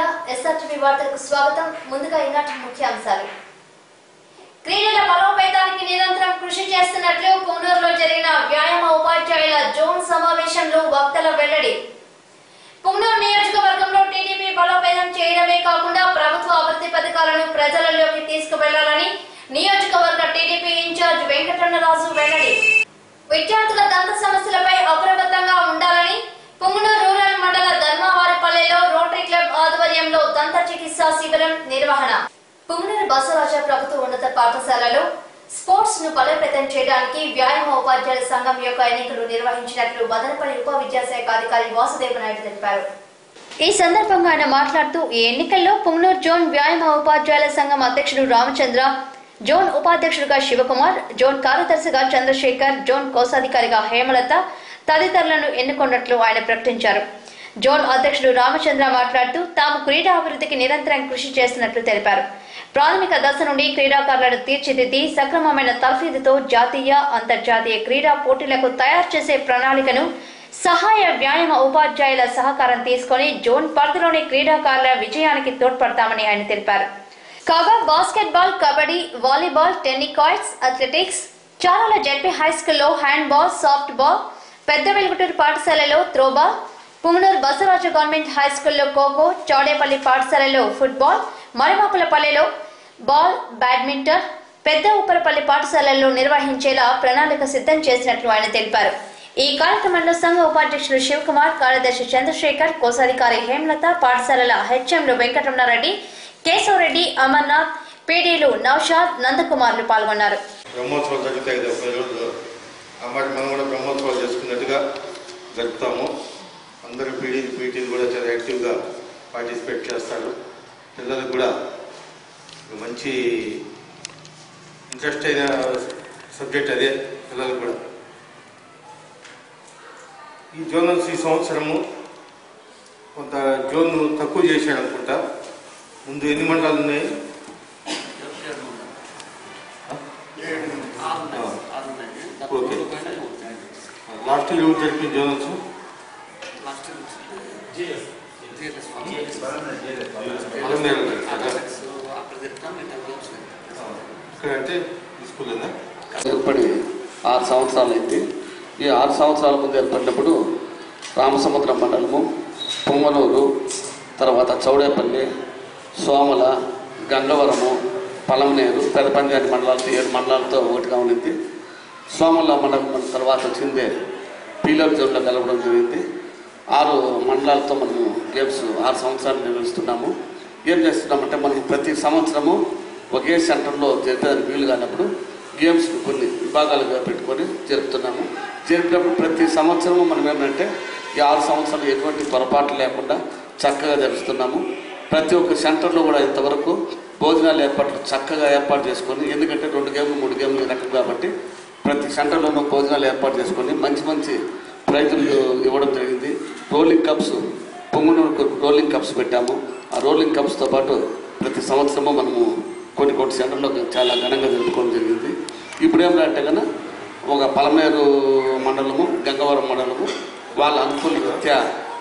SRTV వార్తలకు స్వాగతం ముందుగా ఈనాటి ముఖ్యాంశాలు క్రీడల బలోపేతానికి నిరంతరం కృషి చేస్తున్నట్లు పుంగనూరులో జరిగిన వ్యాయామ ఉపాధ్యాయుల జోన్ సమావేశంలో వక్తల వెల్లడి పుంగనూరు నియోజకవర్గంలో టీడీపీ బలోపేతం చేయడమే కాకుండా ప్రభుత్వ అభివృద్ధి పథకాలను ప్రజలలోకి తీసుకువెళ్లాలని నియోజకవర్గ టీడీపీ ఇన్ఛార్జ్ వెంకటరమణరాజు వెల్లడి విద్యార్థుల దంత సమస్యలపై అప్రమత్తంగా ఉండాలని పుంగనూరు రూరల్ మండల ధర్మవారిపల్లెలో రోటరీ క్లబ్ ఆధ్వర్యంలో దంత చికిత్సా శిబిరం నిర్వహణ పుంగనూరు బసవరాజ ప్రభుత్వ ఉన్నత పాఠశాలలో స్పోర్ట్స్ ను బలోపేతం చేయడానికి వ్యాయామ ఉపాధ్యాయుల సంఘం యొక్క ఎన్నికలు నిర్వహించినట్లు మదనపల్లి ఉప విద్యాశాఖ అధికారి వాసుదేవ నాయుడు తెలిపారు ఈ సందర్భంగా ఆయన మాట్లాడుతూ ఈ ఎన్నికల్లో పుంగనూరు జోన్ వ్యాయామ ఉపాధ్యాయుల సంఘం అధ్యక్షుడు రామచంద్ర జోన్ ఉపాధ్యక్షుడిగా శివకుమార్ జోన్ కార్యదర్శిగా చంద్రశేఖర్ జోన్ కోశాధికారిగా హేమలత తదితరులను ఎన్నుకున్నట్లు ఆయన ప్రకటించారు జోన్ అధ్యక్షుడు రామచంద్ర మాట్లాడుతూ తాము క్రీడా అభివృద్ధికి నిరంతరం కృషి చేస్తున్నట్లు తెలిపారు ప్రాథమిక దశ నుండి క్రీడాకారులను తీర్చిదిద్ది సక్రమమైన తర్ఫీదుతో జాతీయ అంతర్జాతీయ క్రీడా పోటీలకు తయారు చేసే ప్రణాళికను సహాయ వ్యాయామ ఉపాధ్యాయుల సహకారం తీసుకొని జోన్ పరిధిలోని క్రీడాకారుల విజయానికి తోడ్పడతామని ఆయన తెలిపారు కాగా basketball kabaddi volleyball tenniquoits athletics Charala ZP high స్కూల్లో handball softball Pedda Velugutur పాఠశాలలో throwball Punganur Basavaraju government high స్కూల్లో ఖోఖో చౌడేపల్లి పాఠశాలలో ఫుట్బాల్ మరిమాకులపల్లెలో బాల్ బ్యాడ్మింటన్ పెద్ద ఉప్పరపల్లి పాఠశాలల్లో నిర్వహించేలా ప్రణాళిక సిద్ధం చేసినట్లు ఆయన తెలిపారు ఈ కార్యక్రమంలో సంఘ ఉపాధ్యక్షుడు శివకుమార్ కార్యదర్శి చంద్రశేఖర్ కోశాధికారి హేమలత పాఠశాలల హెచ్ఎంలు వెంకటరమణారెడ్డి కేశవరెడ్డి అమర్నాథ్ పీడీలు నౌషాద్ నందకుమార్లు పాల్గొన్నారు బ్రహ్మోత్సవాలు జరుగుతాయి కదా పది రోజులు ఆ మాట మనం కూడా బ్రహ్మోత్సవాలు చేసుకున్నట్టుగా జరుపుతాము అందరూ పీడీ పీటీలు కూడా చాలా యాక్టివ్గా పార్టిసిపేట్ చేస్తారు పిల్లలకు కూడా ఒక మంచి ఇంట్రెస్ట్ అయిన సబ్జెక్ట్ అదే పిల్లలకు కూడా ఈ జోనల్స్ ఈ సంవత్సరము కొంత జోన్ తక్కువ చేశాడు అనుకుంటా ముందు ఎన్ని మండలాలు ఉన్నాయి ఓకే. లాస్ట్ ఇయర్ ఎవరు జరిపిన జోనల్స్ అలంనేరు ఇక్కడ అంటే ఈ స్కూల్ ఏర్పడి ఆరు సంవత్సరాలు అయింది ఈ ఆరు సంవత్సరాల ముందు ఏర్పడినప్పుడు రామసముద్రం మండలము పొంగనూరు తర్వాత చౌడేపల్లి సోమల గంగవరము పలమనేరు పెదపంజాని మండలాలతో ఏడు మండలాలతో ఒకటిగా ఉండింది సోమల మండలం తర్వాత వచ్చిందే పీలర్ జోన్లో కలవడం జరిగింది ఆరు మండలాలతో మనము గేమ్స్ ఆరు సంవత్సరాలు నిర్వహిస్తున్నాము ఏం చేస్తున్నామంటే మనం ప్రతి సంవత్సరము ఒకే సెంటర్లో జరిపేదానికి వీలు కానప్పుడు గేమ్స్ కొన్ని విభాగాలుగా పెట్టుకొని జరుపుతున్నాము జరిపినప్పుడు ప్రతి సంవత్సరము మనం ఏంటంటే ఈ ఆరు సంవత్సరాలు ఎటువంటి పొరపాట్లు లేకుండా చక్కగా జరుపుతున్నాము ప్రతి ఒక్క సెంటర్లో కూడా ఇంతవరకు భోజనాలు ఏర్పాట్లు చక్కగా ఏర్పాటు చేసుకొని ఎందుకంటే రెండు గేమ్లు మూడు గేమ్లు రకం కాబట్టి ప్రతి సెంటర్లోనూ భోజనాలు ఏర్పాటు చేసుకొని మంచి మంచి ప్రైజులు ఇవ్వడం జరిగింది రోలింగ్ కప్స్ పొంగునూరుకు రోలింగ్ కప్స్ పెట్టాము ఆ రోలింగ్ కప్స్తో పాటు ప్రతి సంవత్సరము మనము కొన్ని కొన్ని సెంటర్లో చాలా ఘనంగా జరుపుకోవడం జరిగింది ఇప్పుడు ఏమిటంటే కన్నా ఒక పలమేరు మండలము గంగవరం మండలము వాళ్ళ అనుకూల రీత్యా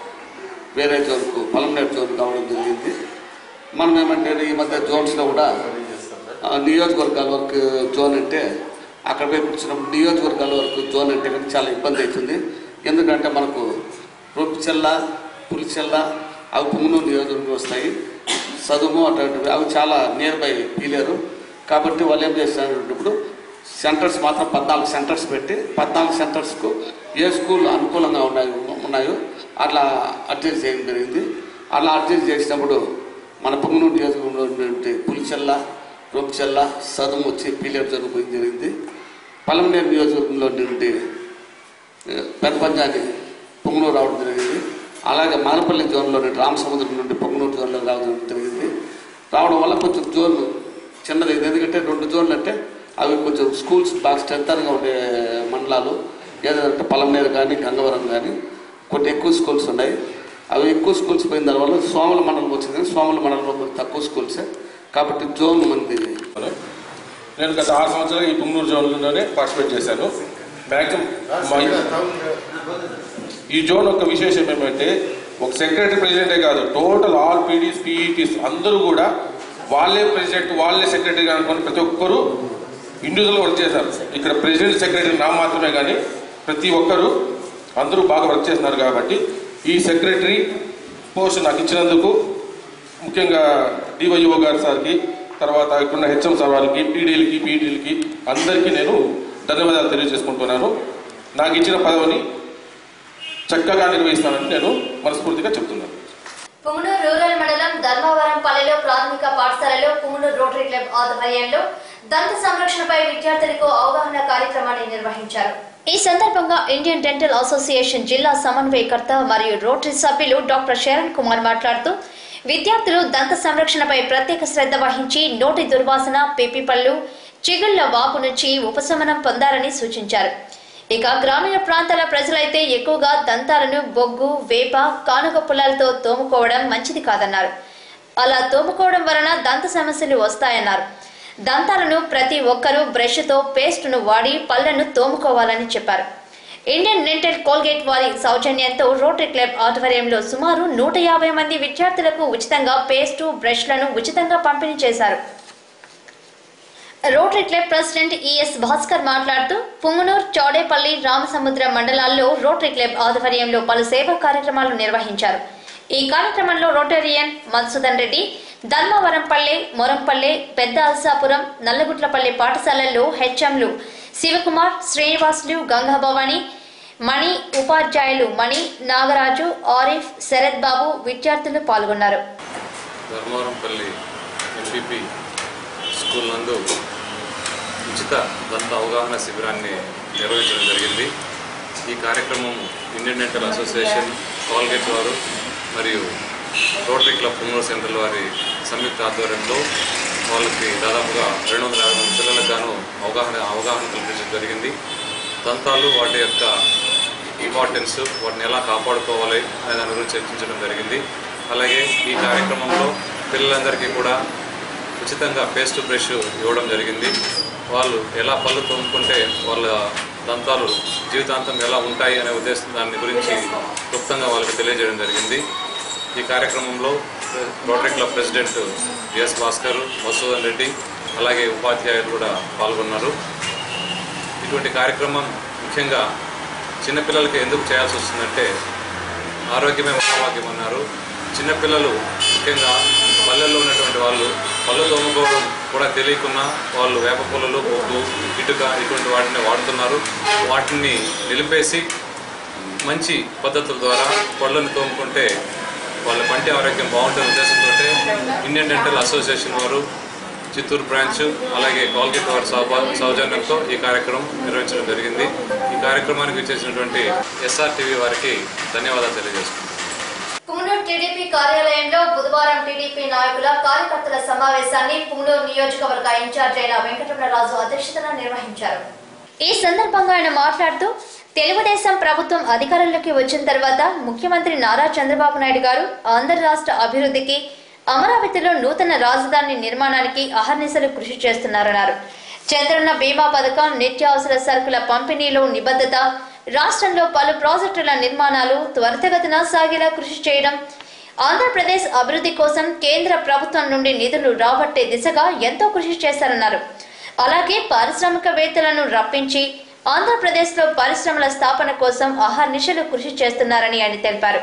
వేరే జోన్కు పలమనేరు జోన్ కావడం జరిగింది మనం ఏమంటే ఈ మధ్య జోన్స్లో కూడా ఆ, నియోజకవర్గాల వరకు జోన్ అంటే అక్కడ పోయి కూర్చున్నప్పుడు నియోజకవర్గాల వరకు జోన్ అంటే కనుక చాలా ఇబ్బంది అవుతుంది ఎందుకంటే మనకు రొప్పిచెల్ల పులిచెల్ల అవి పుంగనూరు నియోజకవర్గం వస్తాయి చదువు అటువంటివి అవి చాలా నియర్ బై పీలేరు కాబట్టి వాళ్ళు ఏం చేస్తారంటే సెంటర్స్ మాత్రం పద్నాలుగు సెంటర్స్ పెట్టి పద్నాలుగు సెంటర్స్కు ఏ స్కూల్ అనుకూలంగా ఉన్నాయి ఉన్నాయో అట్లా అడ్జస్ట్ చేయడం జరిగింది అలా అడ్జస్ట్ చేసినప్పుడు మన పొంగునూరు నియోజకవర్గంలో ఉన్నటువంటి పులిచెల్ల రొప్చెల్ల సదుము వచ్చి పీలేరు జరుగుతుంది జరిగింది పలమనేరు నియోజకవర్గంలో నుండి పెద్ద పంచాయతీ పొంగునూరు రావడం జరిగింది అలాగే మానపల్లి జోన్లో నుండి రామసముద్రం నుండి పొంగునూరు జోన్లో రావడం జరిగింది రావడం వల్ల కొంచెం జోన్ చిన్నది అయింది. ఎందుకంటే రెండు జోన్లు అంటే అవి కొంచెం స్కూల్స్ బాగా స్ట్రెంతర్గా ఉండే మండలాలు ఏదంటే పలమనేరు కానీ గంగవరం కానీ కొన్ని ఎక్కువ స్కూల్స్ ఉన్నాయి అవి ఎక్కువ స్కూల్స్ పోయిన దానివల్ల సోమల మండలం వచ్చింది కానీ సోమల మండలంలో కొంచెం తక్కువ స్కూల్సే కాబట్టి జోన్ మంది నేను గత ఆరు సంవత్సరాలు ఈ పుంగనూరు జోన్లోనే పార్టిసిపేట్ చేశాను మ్యాక్సిమం ఈ జోన్ యొక్క విశేషం ఏమంటే ఒక సెక్రటరీ ప్రెసిడెంటే కాదు టోటల్ ఆల్ పీడీస్ పీఈటీస్ అందరూ కూడా వాళ్ళే ప్రెసిడెంట్ వాళ్ళే సెక్రటరీ అనుకుని ప్రతి ఒక్కరూ ఇండివిజువల్ వర్క్ చేశారు ఇక్కడ ప్రెసిడెంట్ సెక్రటరీ నా మాత్రమే కానీ ప్రతి ఒక్కరూ అందరూ బాగా వర్క్ చేస్తున్నారు కాబట్టి ఈ సెక్రటరీ పోస్ట్ నాకు ఇచ్చినందుకు ముఖ్యంగా డివైఓ గారి సార్కి తర్వాత ఇక్కడ హెచ్ఎం సార్ వారికి పీడీలకి పీటీలకి అందరికీ నేను ధన్యవాదాలు తెలియజేసుకుంటున్నాను నాకు ఇచ్చిన పదవిని చక్కగా నిర్వహిస్తానని నేను మనస్ఫూర్తిగా చెప్తున్నాను పుంగనూరు రూరల్ మండలం ధర్మవరం పల్లెలో ప్రాథమిక పాఠశాలలో పుంగనూరు రోటరీ క్లబ్ ఆధ్వర్యంలో దంత సంరక్షణపై విద్యార్థులకు అవగాహన కార్యక్రమాన్ని నిర్వహించారు ఈ సందర్భంగా ఇండియన్ డెంటల్ అసోసియేషన్ జిల్లా సమన్వయకర్త మరియు రోటరీ సభ్యులు డాక్టర్ శరణ్ కుమార్ మాట్లాడుతూ విద్యార్థులు దంత సంరక్షణపై ప్రత్యేక శ్రద్ధ వహించి నోటి దుర్వాసన పిపి పళ్ళు చిగుళ్ల వాపు నుంచి ఉపశమనం పొందాలని సూచించారు ఇక గ్రామీణ ప్రాంతాల ప్రజలైతే ఎక్కువగా దంతాలను బొగ్గు వేప కానుగ పుల్లలతో తోముకోవడం మంచిది కాదన్నారు అలా తోముకోవడం వలన దంత సమస్యలు వస్తాయన్నారు దంతాలను ప్రతి ఒక్కరూ బ్రష్తో పేస్ట్ను వాడి పళ్లను తోముకోవాలని చెప్పారు ఇండియన్ డెంటల్ కోల్గేట్ వారి సౌజన్యంతో రోటరీ క్లబ్ ఆధ్వర్యంలో సుమారు నూట యాభై మంది విద్యార్థులకు ఉచితంగా పేస్టు బ్రష్లను ఉచితంగా పంపిణీ చేశారు Rotary club president ES Bhaskar మాట్లాడుతూ పుంగనూర్ చౌడేపల్లి రామసముద్రం మండలాల్లో రోటరీ క్లబ్ ఆధ్వర్యంలో పలు సేవా కార్యక్రమాలు నిర్వహించారు ఈ కార్యక్రమంలో రోటేరియన్ మధుసూదన్ రెడ్డి ధర్మవరంపల్లె మొరంపల్లె పెద్ద అల్సాపురం నల్లగుట్లపల్లి పాఠశాలల్లో హెచ్ఎంలు శివకుమార్ శ్రీనివాసులు గంగాభవాని మణి ఉపాధ్యాయులు మణి నాగరాజు ఆరిఫ్ శరత్ బాబు విద్యార్థులు పాల్గొన్నారు ధర్మవరంపల్లి ఎంపీపీ స్కూల్ నందు ఉచిత దంత అవగాహన శిబిరాన్ని నిర్వహించడం జరిగింది ఈ కార్యక్రమం ఇండియన్ డెంటల్ అసోసియేషన్ కాల్గేట్ వారు మరియు రోటరీ క్లబ్ పుంగూరు సెంటర్ వారి సంయుక్త ఆధ్వర్యంలో వాళ్ళకి దాదాపుగా రెండు వందల యాభై మంది పిల్లలకు గాను అవగాహన అవగాహన కల్పించడం జరిగింది దంతాలు వాటి యొక్క ఇంపార్టెన్స్ వాటిని ఎలా కాపాడుకోవాలి అనే దాని గురించి చర్చించడం జరిగింది అలాగే ఈ కార్యక్రమంలో పిల్లలందరికీ కూడా ఉచితంగా పేస్ట్ బ్రష్ ఇవ్వడం జరిగింది వాళ్ళు ఎలా పళ్ళు తోముకుంటే వాళ్ళ దంతాలు జీవితాంతం ఎలా ఉంటాయి అనే ఉద్దేశం దాని గురించి క్లుప్తంగా వాళ్ళకి తెలియజేయడం జరిగింది ఈ కార్యక్రమంలో Rotary club president S Bhaskar Masudan Reddy అలాగే ఉపాధ్యాయులు కూడా పాల్గొన్నారు ఇటువంటి కార్యక్రమం ముఖ్యంగా చిన్నపిల్లలకి ఎందుకు చేయాల్సి వస్తుందంటే ఆరోగ్యమే మహాభాగ్యం అన్నారు చిన్నపిల్లలు ముఖ్యంగా పల్లెల్లో ఉన్నటువంటి వాళ్ళు పళ్ళు తోముకోవడం కూడా తెలియకున్నా వాళ్ళు వేప పుల్లలు బొగ్గు ఇటుక ఇటువంటి వాటిని వాడుతున్నారు వాటిని నిలిపేసి మంచి పద్ధతుల ద్వారా పళ్ళను తోముకుంటే వాళ్ళ పంటి ఆరోగ్యం బాగుంటుంది ఉద్దేశంతో ఇండియన్ డెంటల్ అసోసియేషన్ వారు చిత్తూరు బ్రాంచ్ అలాగే కాల్గేట్ వారి సౌభా సౌజన్యంతో ఈ కార్యక్రమం నిర్వహించడం జరిగింది ఈ కార్యక్రమానికి వచ్చేసినటువంటి ఎస్ఆర్టీవీ వారికి ధన్యవాదాలు తెలియజేస్తున్నాను పుంగనూరు టీడీపీ కార్యాలయంలో బుధవారం టీడీపీ నాయకుల కార్యకర్తల సమావేశాన్ని పుంగనూరు నియోజకవర్గ ఇన్ఛార్జ్ అయిన వెంకటరమణరాజు అధ్యక్షతన నిర్వహించారు ఈ సందర్భంగా ఆయన మాట్లాడుతూ తెలుగుదేశం ప్రభుత్వం అధికారంలోకి వచ్చిన తర్వాత ముఖ్యమంత్రి నారా చంద్రబాబు నాయుడు గారు ఆంధ్ర రాష్ట్ర అభివృద్ధికి అమరావతిలో నూతన రాజధాని నిర్మాణానికి అహర్నిశలు కృషి చేస్తున్నారన్నారు చంద్రన్న బీమా పథకం నిత్యావసర సరుకుల పంపిణీలో నిబద్ధత రాష్ట్రంలో పలు ప్రాజెక్టుల నిర్మాణాలు త్వరితగతిన సాగేలా కృషి చేయడం ఆంధ్రప్రదేశ్ అభివృద్ధి కోసం కేంద్ర ప్రభుత్వం నుండి నిధులు రాబట్టే దిశగా ఎంతో కృషి చేశారన్నారు అలాగే పారిశ్రామికవేత్తలను రప్పించి ఆంధ్రప్రదేశ్లో పరిశ్రమల స్థాపన కోసం అహర్నిశలు కృషి చేస్తున్నారని ఆయన తెలిపారు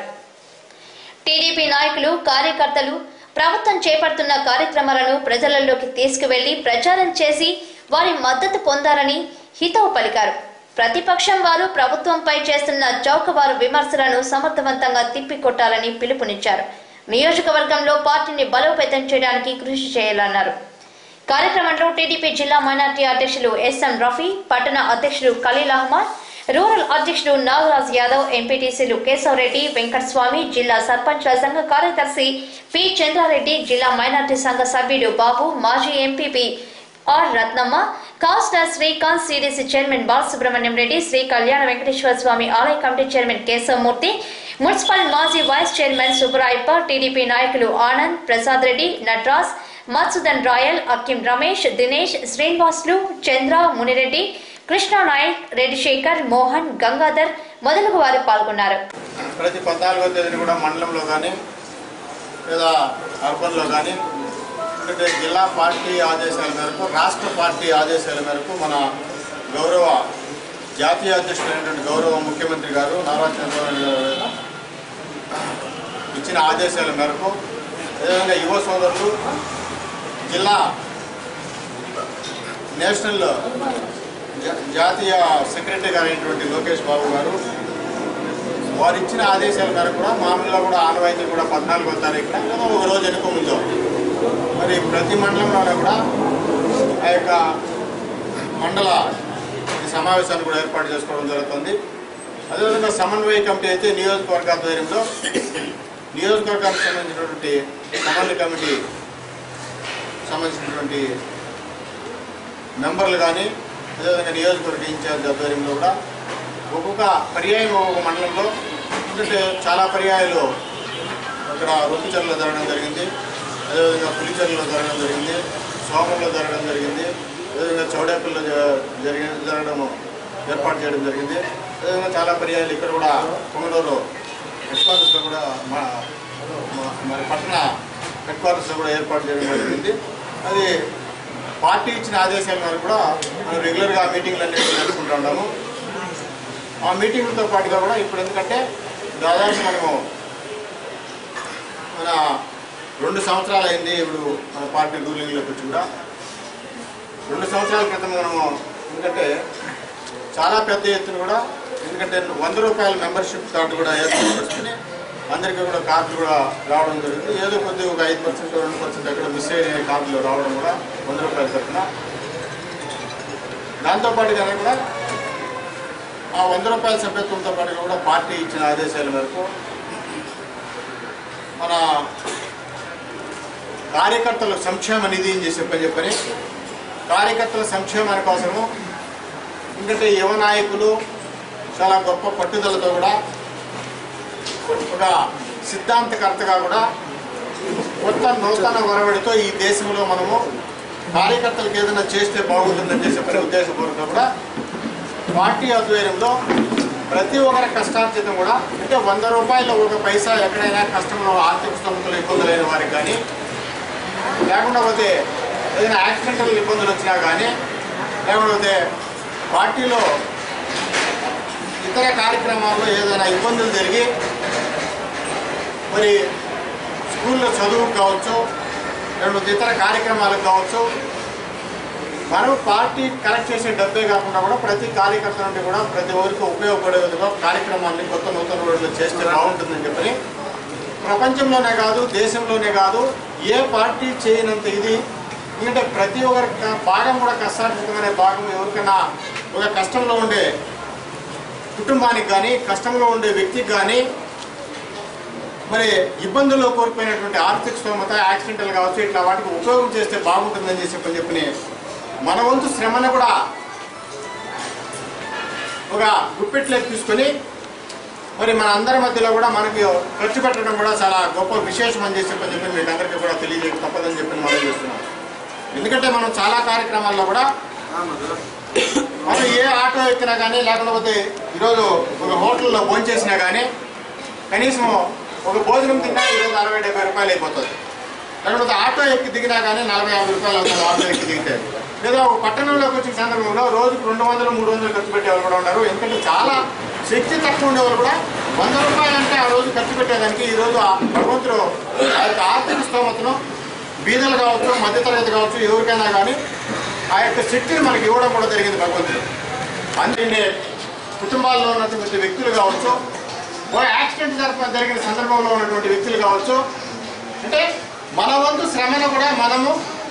టీడీపీ నాయకులు కార్యకర్తలు ప్రభుత్వం చేపడుతున్న కార్యక్రమాలను ప్రజలలోకి తీసుకువెళ్లి ప్రచారం చేసి వారి మద్దతు పొందాలని హితవు పలికారు ప్రతిపక్షం వారు ప్రభుత్వంపై చేస్తున్న చౌకబారు విమర్శలను సమర్థవంతంగా తిప్పికొట్టాలని పిలుపునిచ్చారు నియోజకవర్గంలో పార్టీని బలోపేతం చేయడానికి కృషి చేయాలన్నారు కార్యక్రమంలో టీడీపీ జిల్లా మైనార్టీ అధ్యక్షులు ఎస్ఎం రఫీ పట్టణ అధ్యక్షులు ఖలీల్ అహ్మద్ రూరల్ అధ్యక్షుడు నాగరాజ్ యాదవ్ ఎంపీటీసీలు కేశవరెడ్డి వెంకటస్వామి జిల్లా సర్పంచ్ల సంఘ కార్యదర్శి పి చంద్రారెడ్డి జిల్లా మైనార్టీ సంఘ సభ్యుడు బాబు మాజీ ఎంపీపీ ఆర్ రత్నమ్మ కాస్టర్ శ్రీకాంత్ సిడిసి చైర్మన్ బాలసుబ్రహ్మణ్యం రెడ్డి శ్రీ కళ్యాణ వెంకటేశ్వర స్వామి ఆలయ కమిటీ చైర్మన్ కేశవమూర్తి మున్సిపల్ మాజీ వైస్ చైర్మన్ సుబ్బరాయప్ప టీడీపీ నాయకులు ఆనంద్ ప్రసాద్ రెడ్డి నట్రాజ్ మత్సుదన్ రాయల్ అక్కిం రమేష్ దినేష్ శ్రీనివాసులు చంద్ర మునిరెడ్డి కృష్ణా నాయక్ రెడ్డి శేఖర్ మోహన్ గంగాధర్ మొదలగు వారు పాల్గొన్నారు ప్రతి పద్నాలుగో తేదీన కూడా మండలంలో కానీ లేదా అర్బన్లో కానీ ఎందుకంటే జిల్లా పార్టీ ఆదేశాల మేరకు రాష్ట్ర పార్టీ ఆదేశాల మేరకు మన గౌరవ జాతీయ అధ్యక్షుడైనటువంటి గౌరవ ముఖ్యమంత్రి గారు నారా చంద్రబాబు నాయుడు గారు ఇచ్చిన ఆదేశాల మేరకు అదేవిధంగా యువ సోదరులు జిల్లా నేషనల్ జా- జాతీయ సెక్రటరీ గారు అయినటువంటి లోకేష్ బాబు గారు వారు ఇచ్చిన ఆదేశాల మేరకు కూడా మామూలుగా కూడా ఆనవాయితీ కూడా పద్నాలుగో తారీఖున లేదా ఒక రోజు వెనుక ముందు మరి ప్రతి మండలంలోనే కూడా ఆ యొక్క మండల ఈ సమావేశాన్ని కూడా ఏర్పాటు చేసుకోవడం జరుగుతుంది అదేవిధంగా సమన్వయ కమిటీ అయితే నియోజకవర్గ ఆధ్వర్యంలో నియోజకవర్గానికి సంబంధించినటువంటి సమన్వయ కమిటీ సంబంధించినటువంటి మెంబర్లు కానీ అదేవిధంగా నియోజకవర్గ ఇన్ఛార్జ్ ఆధ్వర్యంలో కూడా ఒక్కొక్క పర్యాయం ఒక్కొక్క మండలంలో ఎందుకంటే చాలా పర్యాయాలు ఇక్కడ రొమ్మిచెర్లలో జరగడం జరిగింది అదేవిధంగా పులిచెర్లలో జరగడం జరిగింది సోమంలో జరగడం జరిగింది అదేవిధంగా చౌడేపల్లిలో జ- జరిగిన జరగడం ఏర్పాటు చేయడం జరిగింది అదేవిధంగా చాలా పర్యాయాలు ఇక్కడ కూడా పొంగనూరు హెడ్ క్వార్టర్స్లో కూడా మా మా- మరి పట్టణ హెడ్ క్వార్టర్స్లో కూడా ఏర్పాటు చేయడం జరిగింది అది పార్టీ ఇచ్చిన ఆదేశాల మేరకు కూడా మనం రెగ్యులర్గా మీటింగ్లన్నీ జరుపుకుంటూ ఉన్నాము ఆ మీటింగ్లతో పాటుగా కూడా ఇప్పుడు ఎందుకంటే దాదాపు మనము మన రెండు సంవత్సరాలు అయింది ఇప్పుడు మన పార్టీ రూలింగ్లోకి వచ్చి కూడా రెండు సంవత్సరాల క్రితం మనము ఎందుకంటే చాలా పెద్ద ఎత్తున కూడా ఎందుకంటే వంద రూపాయల మెంబర్షిప్ కార్డు కూడా ఏర్పాటు చేసుకుని అందరికీ కూడా కార్డులు కూడా రావడం జరిగింది ఏదో కొద్దిగా ఒక ఐదు పర్సెంట్ రెండు పర్సెంట్ ఎక్కడ మిస్ అయిన కార్డులు రావడం కూడా వంద రూపాయల తరఫున దాంతోపాటుగానే కూడా ఆ వంద రూపాయల సభ్యత్వంతో పాటుగా కూడా పార్టీ ఇచ్చిన ఆదేశాల మేరకు మన కార్యకర్తల సంక్షేమ నిధి అని చేసి చెప్పని చెప్పని కార్యకర్తల సంక్షేమాని కోసము ఎందుకంటే యువ నాయకులు చాలా గొప్ప పట్టుదలతో కూడా ఒక సిద్ధాంతకర్తగా కూడా కొత్త నూతన ఒరవడితో ఈ దేశంలో మనము కార్యకర్తలకు ఏదైనా చేస్తే బాగుంటుందని చెప్పిన ఉద్దేశపూర్వకంగా కూడా పార్టీ ఆధ్వర్యంలో ప్రతి ఒక్కరి కష్టార్జితం కూడా అంటే వంద రూపాయల ఒక పైసా ఎక్కడైనా కష్టంలో ఆర్థిక స్తోమతలు ఇబ్బందులైన వారికి కానీ లేకుండా పోతే ఏదైనా యాక్సిడెంటల్ ఇబ్బందులు వచ్చినా కానీ లేకుండా పోతే పార్టీలో ఇతర కార్యక్రమాల్లో ఏదైనా ఇబ్బందులు జరిగి మరి స్కూల్లో చదువుకు కావచ్చు లేకపోతే ఇతర కార్యక్రమాలకు కావచ్చు మనం పార్టీ కలెక్ట్ చేసే డబ్బే కాకుండా కూడా ప్రతి కార్యకర్త నుండి కూడా ప్రతి ఒక్కరికి ఉపయోగపడే విధంగా కార్యక్రమాన్ని కొత్త నూతన రోజులు చేస్తే బాగుంటుందని చెప్పని ప్రపంచంలోనే కాదు దేశంలోనే కాదు ఏ పార్టీ చేయనంత ఇది ఎందుకంటే ప్రతి ఒక్కరి క- భాగం కూడా కష్టార్జితమైన భాగం ఎవరికైనా ఒక కష్టంలో ఉండే కుటుంబానికి కానీ కష్టంలో ఉండే వ్యక్తికి కానీ మరి ఇబ్బందుల్లో కోల్పోయినటువంటి ఆర్థిక స్తోమత యాక్సిడెంటల్ కావచ్చు ఇట్లా వాటికి ఉపయోగం చేస్తే బాగుంటుందని చెప్పి చెప్పని చెప్పని మన వంతు శ్రమను కూడా ఒక గుప్పెట్లోకి తీసుకొని మరి మన అందరి మధ్యలో కూడా మనకి ఖర్చు పెట్టడం కూడా చాలా గొప్ప విశేషం అని చెప్పి చెప్పని చెప్పి మీకు అందరికీ కూడా తెలియజేయక తప్పదని చెప్పి మనం చేస్తున్నాం ఎందుకంటే మనం చాలా కార్యక్రమాల్లో కూడా మనం ఏ ఆటో ఎక్కినా కానీ లేకపోతే ఈరోజు ఒక హోటల్లో భోంచేసినా కానీ కనీసం ఒక భోజనం తిన్నా ఈరోజు అరవై డెబ్బై రూపాయలు అయిపోతుంది లేకపోతే ఆటో ఎక్కి దిగినా కానీ నలభై యాభై రూపాయలు అవుతుంది ఆటో ఎక్కి దిగితే లేదా ఒక పట్టణంలోకి వచ్చిన సందర్భంలో రోజుకు రెండు వందలు మూడు వందలు ఖర్చు పెట్టేవాళ్ళు కూడా ఉన్నారు ఎందుకంటే చాలా శక్తి తక్కువ ఉండేవాళ్ళు కూడా వంద రూపాయలు అంటే ఆ రోజు ఖర్చు పెట్టేదానికి ఈ రోజు ఆ భగవంతుడు ఆ యొక్క ఆర్థిక స్తోమతను బీదలు కావచ్చు మధ్యతరగతి కావచ్చు ఎవరికైనా కానీ ఆ యొక్క శక్తిని మనకి ఇవ్వడం కూడా జరిగింది భగవంతుడు అందుకే కుటుంబాల్లో ఉన్నటువంటి వ్యక్తులు కావచ్చు ఓ యాక్సిడెంట్ జరప జరిగిన సందర్భంలో ఉన్నటువంటి వ్యక్తులు కావచ్చు అంటే మన వంతు శ్రమను కూడా మనము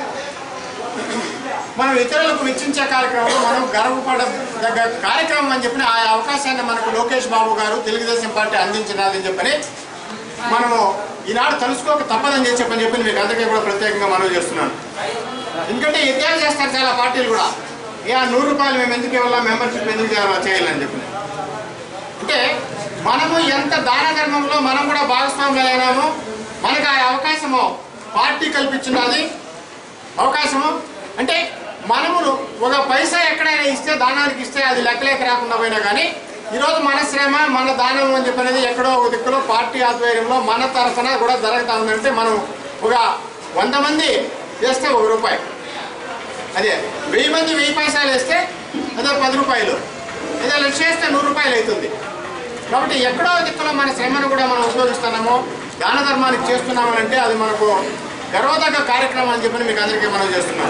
మనం ఇతరులకు వెచ్చించే కార్యక్రమంలో మనం గర్వపడ దగ్గ కార్యక్రమం అని చెప్పిన ఆ అవకాశాన్ని మనకు లోకేష్ బాబు గారు తెలుగుదేశం పార్టీ అందించినదని చెప్పని మనము ఈనాడు తెలుసుకోక తప్పదని చెప్పి చెప్పని చెప్పి మీకు అందరికీ కూడా ప్రత్యేకంగా మనవి చేస్తున్నాను ఎందుకంటే ఎద్దాలు చేస్తారు చాలా పార్టీలు కూడా ఏ ఆ నూరు రూపాయలు మేము ఎందుకు ఇవ్వాలా మెంబర్షిప్ ఎందుకు చేయాలా చేయాలని చెప్పి అంటే మనము ఎంత దాన ధర్మంలో మనం కూడా భాగస్వామ్యాలైనాము మనకు ఆ అవకాశము పార్టీ కల్పించినది అవకాశము అంటే మనము ఒక పైసా ఎక్కడైనా ఇస్తే దానానికి ఇస్తే అది లెక్కలేక రాకుండా పోయినా కానీ ఈరోజు మన శ్రమ మన దానం అని చెప్పనేది ఎక్కడో ఒక దిక్కులో పార్టీ ఆధ్వర్యంలో మన తరఫున కూడా జరుగుతా ఉందంటే మనం ఒక వంద మంది వేస్తే ఒక రూపాయి అదే వెయ్యి మంది వెయ్యి పైసలు వేస్తే అదే పది రూపాయలు అదే లక్ష వేస్తే నూరు రూపాయలు అవుతుంది కాబట్టి ఎక్కడో దిక్కులో మన శ్రమను కూడా మనం ఉపయోగిస్తున్నాము దాన ధర్మానికి చేస్తున్నామని అంటే అది మనకు గర్వదగ్గ కార్యక్రమం అని చెప్పి మీకు అందరికీ మనం చేస్తున్నాం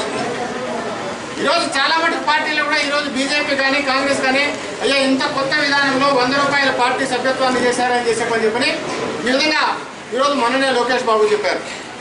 ఈరోజు చాలా మటుకు పార్టీలు కూడా ఈరోజు బీజేపీ కానీ కాంగ్రెస్ కానీ అయ్యా ఇంత కొత్త విధానంలో వంద రూపాయల పార్టీ సభ్యత్వాన్ని చేశారని చేసే పని చెప్పని ఈ విధంగా ఈరోజు మొన్ననే లోకేష్ బాబు చెప్పారు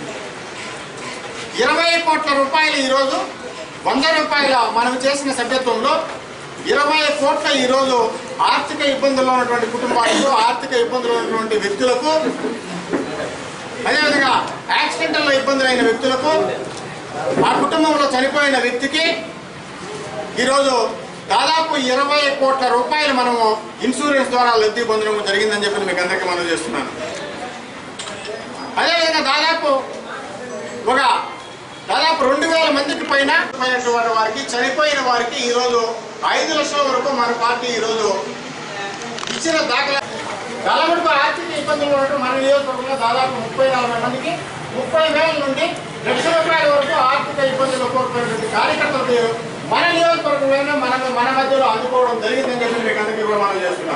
ఇరవై కోట్ల రూపాయలు ఈరోజు వంద రూపాయల మనం చేసిన సభ్యత్వంలో ఇరవై కోట్ల ఈరోజు ఆర్థిక ఇబ్బందుల్లో ఉన్నటువంటి కుటుంబాలకు ఆర్థిక ఇబ్బందులు ఉన్నటువంటి వ్యక్తులకు అదేవిధంగా యాక్సిడెంటల్లో ఇబ్బందులైన వ్యక్తులకు ఆ కుటుంబంలో చనిపోయిన వ్యక్తికి ఈరోజు దాదాపు ఇరవై కోట్ల రూపాయలు మనము ఇన్సూరెన్స్ ద్వారా లబ్ధి పొందడం జరిగిందని చెప్పి మీకు అందరికీ మనం చేస్తున్నాను అదేవిధంగా దాదాపు ఒక దాదాపు రెండు వేల మందికి పైన చనిపోయినటువంటి వారికి చనిపోయిన వారికి ఈరోజు ఐదు లక్షల వరకు మన పార్టీ ఈరోజు ఇచ్చిన దాఖలా చాలా మటుకు ఆర్థిక ఇబ్బందులు ఉండటం మన నియోజకవర్గంలో దాదాపు ముప్పై నలభై మందికి ముప్పై వేల నుండి లక్ష రూపాయల వరకు ఆర్థిక ఇబ్బందులు కోరుకున్నటువంటి కార్యకర్తలకు మన నియోజకవర్గంలోనే మన మన మధ్యలో అందుకోవడం జరిగిందని చెప్పి మీకు అందరికీ కూడా మనం చేస్తున్నాం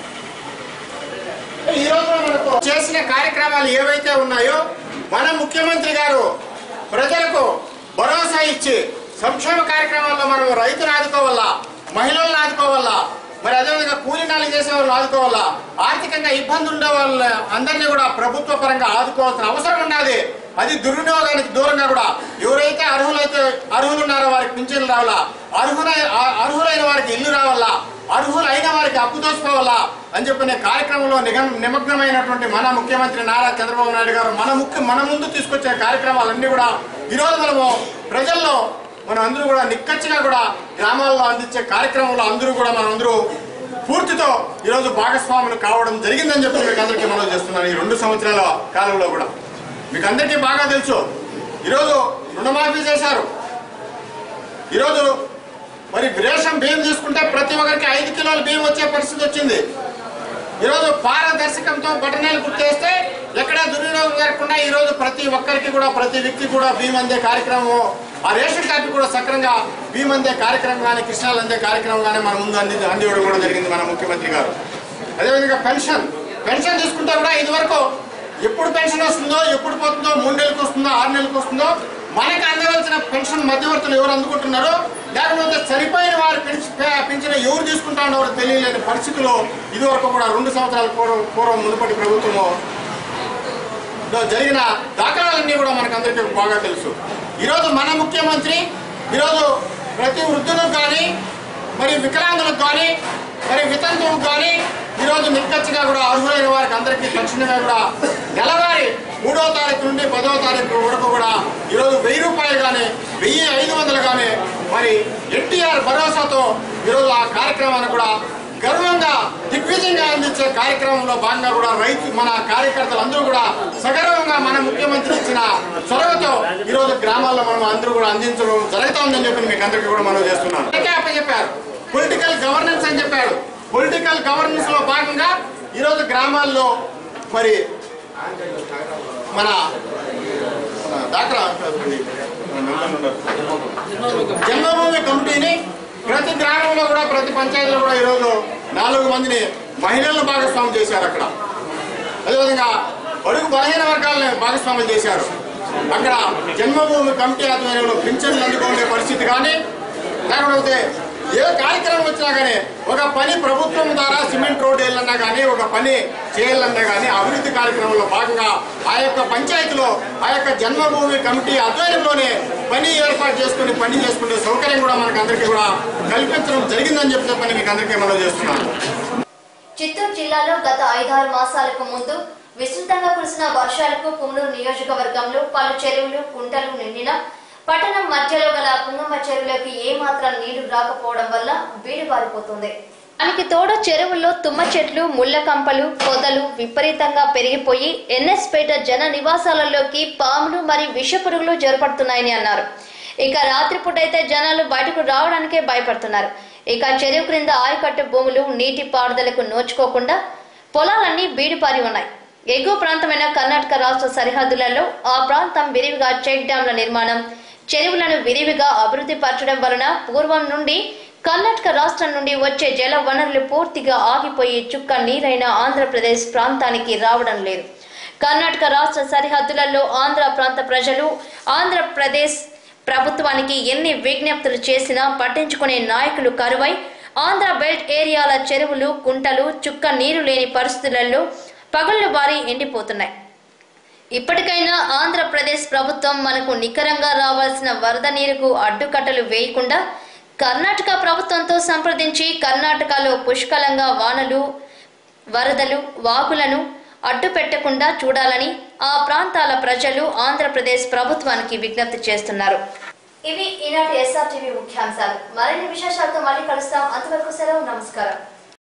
ఈ రోజు మనకు చేసిన కార్యక్రమాలు ఏవైతే ఉన్నాయో మన ముఖ్యమంత్రి గారు ప్రజలకు భరోసా ఇచ్చి సంక్షేమ కార్యక్రమాల్లో మనం రైతును ఆదుకోవాలా మహిళలను ఆదుకోవాలా మరి అదేవిధంగా కూలీ నాలుగు చేసే వాళ్ళని ఆదుకోవాలా ఆర్థికంగా ఇబ్బంది ఉండే వాళ్ళ అందరినీ కూడా ప్రభుత్వ పరంగా ఆదుకోవాల్సిన అవసరం ఉన్నది అది దుర్వినియోగానికి దూరంగా కూడా ఎవరైతే అర్హులైతే అర్హులు ఉన్నారో వారికి పింఛన్లు రావాలా అర్హులై ఆ- అర్హులైన వారికి ఇల్లు రావాలా అర్హులైన వారికి అప్పు దోసుకోవాలా అని చెప్పిన కార్యక్రమంలో నిగం- నిమగ్నమైనటువంటి మన ముఖ్యమంత్రి నారా చంద్రబాబు నాయుడు గారు మన ముఖ్య మన ముందు తీసుకొచ్చే కార్యక్రమాలన్నీ కూడా ఈరోజు మనము ప్రజల్లో మనం అందరూ కూడా నిక్కచ్చిగా కూడా గ్రామాల్లో అందించే కార్యక్రమంలో అందరూ కూడా మనం అందరూ పూర్తితో ఈరోజు భాగస్వాములు కావడం జరిగిందని చెప్పి మీకు అందరికీ మనం చేస్తున్నాను ఈ రెండు సంవత్సరాల కాలంలో కూడా మీకు అందరికీ బాగా తెలుసు ఈరోజు రుణమాఫీ చేశారు ఈరోజు మరి రేషన్ బియ్యం తీసుకుంటే ప్రతి ఒక్కరికి ఐదు కిలోల బియ్యం వచ్చే పరిస్థితి వచ్చింది ఈరోజు పారదర్శకంతో బటనేలు గుర్తేస్తే ఎక్కడా దుర్వినియోగం జరగకుండా ఈరోజు ప్రతి ఒక్కరికి కూడా ప్రతి వ్యక్తి కూడా బియ్యం అందే కార్యక్రమం ఆ రేషన్ కార్డు కూడా సక్రంగా బియ్యం అందే కార్యక్రమం కానీ కృష్ణాలు అందే కార్యక్రమం కానీ మన ముందు అంది అందివ్వడం కూడా జరిగింది మన ముఖ్యమంత్రి గారు అదేవిధంగా పెన్షన్ పెన్షన్ తీసుకుంటే కూడా ఇదివరకు ఎప్పుడు పెన్షన్ వస్తుందో ఎప్పుడు పోతుందో మూడు నెలలకు వస్తుందో ఆరు నెలలకు వస్తుందో మనకు అందవలసిన పెన్షన్ మధ్యవర్తులు ఎవరు అందుకుంటున్నారో లేకపోతే చనిపోయిన వారి పెన్షన్ పెన్షన్ ఎవరు తీసుకుంటా ఉన్నారో తెలియలేని పరిస్థితిలో ఇదివరకు కూడా రెండు సంవత్సరాల పూర్వం పూర్వం మునుపటి ప్రభుత్వము లో జరిగిన దాఖలాలన్నీ కూడా మనకు అందరికీ బాగా తెలుసు ఈరోజు మన ముఖ్యమంత్రి ఈరోజు ప్రతి వృద్ధులకు కానీ మరి వికలాంగులకు కానీ మరి వితంతువులకు కానీ ఈరోజు నిక్కచ్చిగా కూడా అర్హులైన వారికి అందరికీ తక్షణమే కూడా నెలవారీ మూడో తారీఖు నుండి పదవ తారీఖు వరకు కూడా ఈరోజు వెయ్యి రూపాయలు కానీ వెయ్యి ఐదు వందలు కానీ మరి ఎన్టీఆర్ భరోసాతో ఈరోజు ఆ కార్యక్రమాన్ని కూడా గర్వంగా దిగ్విజయంగా అందించే కార్యక్రమంలో భాగంగా కూడా రైతు మన కార్యకర్తలు అందరూ కూడా సగర్వంగా మన ముఖ్యమంత్రి ఇచ్చిన చొరవతో ఈ రోజు గ్రామాల్లో మనం అందరూ కూడా అందించడం జరుగుతా ఉందని చెప్పి మీకు అందరికీ కూడా మనం చేస్తున్నాం చెప్పారు పొలిటికల్ గవర్నెన్స్ అని చెప్పాడు పొలిటికల్ గవర్నెన్స్ లో భాగంగా ఈ రోజు గ్రామాల్లో మరి మన మన డాక్టర్ జన్మభూమి కమిటీని ప్రతి గ్రామంలో కూడా ప్రతి పంచాయతీలో కూడా ఈరోజు నాలుగు మందిని మహిళలను భాగస్వామ్యం చేశారు అక్కడ అదేవిధంగా బడుగు బలహీన వర్గాలను భాగస్వామ్యం చేశారు అక్కడ జన్మభూమి కమిటీ ఆధ్వర్యంలో పింఛన్లు అందుకునే పరిస్థితి కానీ లేకపోతే ఏ కార్యక్రమం వచ్చినా కానీ ఒక పని ప్రభుత్వం ద్వారా సిమెంట్ రోడ్ వేయాలన్నా కానీ ఒక పని చేయాలన్నా కానీ అభివృద్ధి కార్యక్రమంలో భాగంగా ఆ యొక్క పంచాయతీలో ఆ యొక్క జన్మభూమి కమిటీ ఆధ్వర్యంలోనే పని ఏర్పాటు చేసుకుని పని చేసుకునే సౌకర్యం కూడా మనకు అందరికీ కూడా కల్పించడం జరిగిందని చెప్పి చెప్పని మీకు అందరికీ మనం చేస్తున్నాను చిత్తూరు జిల్లాలో గత ఐదారు మాసాలకు ముందు విస్తృతంగా కురిసిన వర్షాలకు పుంగనూరు నియోజకవర్గంలో పలు చెరువులు కుంటలు నిండిన పట్టణం మధ్యలో గల కుంగమ్మ చెరువులోకి ఏమాత్రం నీళ్లు రాకపోవడం వల్ల బీడు పారిపోతుంది దానికి తోడు చెరువుల్లో తుమ్మ చెట్లు ముళ్ళ కంపలు పొదలు విపరీతంగా పెరిగిపోయి ఎన్ఎస్పేట జన నివాసాలలోకి పాములు మరియు విషపురుగులు జరపడుతున్నాయని అన్నారు ఇక రాత్రిపూట అయితే జనాలు బయటకు రావడానికే భయపడుతున్నారు ఇక చెరువు క్రింద ఆయకట్టు భూములు నీటి పారుదలకు నోచుకోకుండా పొలాలన్నీ బీడుపారి ఉన్నాయి ఎగువ ప్రాంతమైన కర్ణాటక రాష్ట్ర సరిహద్దులలో ఆ ప్రాంతం విరివిగా చెక్ డ్యాంల నిర్మాణం చెరువులను విరివిగా అభివృద్ధి పరచడం వలన పూర్వం నుండి కర్ణాటక రాష్ట్రం నుండి వచ్చే జల వనరులు పూర్తిగా ఆగిపోయి చుక్క నీరైన ఆంధ్రప్రదేశ్ ప్రాంతానికి రావడం లేదు కర్ణాటక రాష్ట్ర సరిహద్దులలో ఆంధ్ర ప్రాంత ప్రజలు ఆంధ్రప్రదేశ్ ప్రభుత్వానికి ఎన్ని విజ్ఞప్తులు చేసినా పట్టించుకునే నాయకులు కరువై ఆంధ్ర బెల్ట్ ఏరియాల చెరువులు కుంటలు చుక్క నీరు లేని పరిస్థితులలో పగళ్ళు బారి ఎండిపోతున్నాయి ఇప్పటికైనా ఆంధ్రప్రదేశ్ ప్రభుత్వం మనకు నికరంగా రావాల్సిన వరద నీరుకు అడ్డుకట్టలు వేయకుండా కర్ణాటక ప్రభుత్వంతో సంప్రదించి కర్ణాటకలో పుష్కలంగా వానలు వరదలు వాగులను అడ్డు పెట్టకుండా చూడాలని ఆ ప్రాంతాల ప్రజలు ఆంధ్రప్రదేశ్ ప్రభుత్వానికి విజ్ఞప్తి చేస్తున్నారు ఇవి ఈనాటి ఎస్ఆర్టీవీ ముఖ్యాంశాలు మరిన్ని విశేషాలతో మళ్ళీ కలుస్తాం అంతవరకు సెలవు నమస్కారం